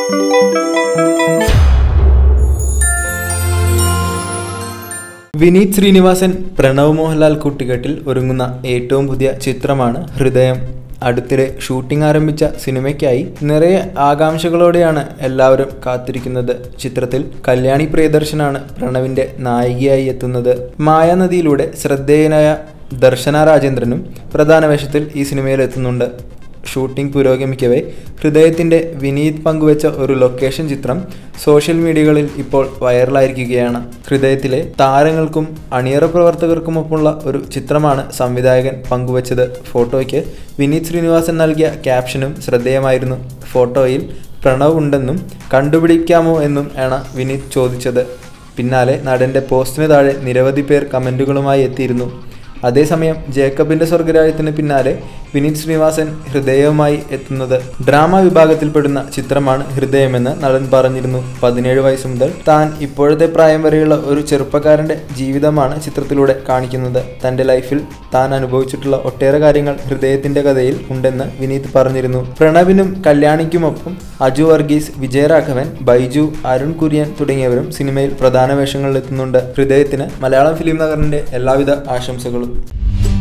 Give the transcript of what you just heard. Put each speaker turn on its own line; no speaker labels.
വിനീത് ശ്രീനിവാസൻ പ്രണവ് മോഹൻലാൽ കൂട്ടുകെട്ടിൽ ഒരുങ്ങുന്ന ഏറ്റവും പുതിയ ചിത്രമാണ് ഹൃദയം അടുത്തിടെ ഷൂട്ടിംഗ് ആരംഭിച്ച സിനിമയ്ക്കായി നിറയെ ആകാംക്ഷകളോടെയാണ് എല്ലാവരും കാത്തിരിക്കുന്നത് ചിത്രത്തിൽ കല്യാണി പ്രിയദർശനാണ് പ്രണവിന്റെ നായികയായി എത്തുന്നത് മായാനദിയിലൂടെ ശ്രദ്ധേയനായ ദർശന രാജേന്ദ്രനും പ്രധാന വേഷത്തിൽ ഈ സിനിമയിൽ എത്തുന്നുണ്ട് ഷൂട്ടിംഗ് പുരോഗമിക്കവേ ഹൃദയത്തിന്റെ വിനീത് പങ്കുവച്ച ഒരു ലൊക്കേഷൻ ചിത്രം സോഷ്യൽ മീഡിയകളിൽ ഇപ്പോൾ വൈറലായിരിക്കുകയാണ് ഹൃദയത്തിലെ താരങ്ങൾക്കും അണിയറ പ്രവർത്തകർക്കുമൊപ്പമുള്ള ഒരു ചിത്രമാണ് സംവിധായകൻ പങ്കുവച്ചത് ഫോട്ടോയ്ക്ക് വിനീത് ശ്രീനിവാസൻ നൽകിയ ക്യാപ്ഷനും ശ്രദ്ധേയമായിരുന്നു ഫോട്ടോയിൽ പ്രണവ് ഉണ്ടെന്നും കണ്ടുപിടിക്കാമോ എന്നും ആണ് വിനീത് ചോദിച്ചത് പിന്നാലെ നടന്റെ പോസ്റ്റിന് താഴെ നിരവധി പേർ കമന്റുകളുമായി എത്തിയിരുന്നു അതേസമയം ജേക്കബിന്റെ സ്വർഗരാജ്യത്തിന് പിന്നാലെ വിനീത് ശ്രീനിവാസൻ ഹൃദയവുമായി എത്തുന്നത് ഡ്രാമ വിഭാഗത്തിൽപ്പെടുന്ന ചിത്രമാണ് ഹൃദയമെന്ന് നടൻ പറഞ്ഞിരുന്നു പതിനേഴ് വയസ്സ് മുതൽ താൻ ഇപ്പോഴത്തെ പ്രായം വരെയുള്ള ഒരു ചെറുപ്പക്കാരന്റെ ജീവിതമാണ് ചിത്രത്തിലൂടെ കാണിക്കുന്നത് തന്റെ ലൈഫിൽ താൻ അനുഭവിച്ചിട്ടുള്ള ഒട്ടേറെ കാര്യങ്ങൾ ഹൃദയത്തിന്റെ കഥയിൽ ഉണ്ടെന്ന് വിനീത് പറഞ്ഞിരുന്നു പ്രണവിനും കല്യാണിക്കുമൊപ്പം അജു വർഗീസ് വിജയരാഘവൻ ബൈജു അരുൺ കുര്യൻ തുടങ്ങിയവരും സിനിമയിൽ പ്രധാന വേഷങ്ങളിൽ എത്തുന്നുണ്ട് ഹൃദയത്തിന് മലയാളം ഫിലിം നഗറിന്റെ എല്ലാവിധ ആശംസകളും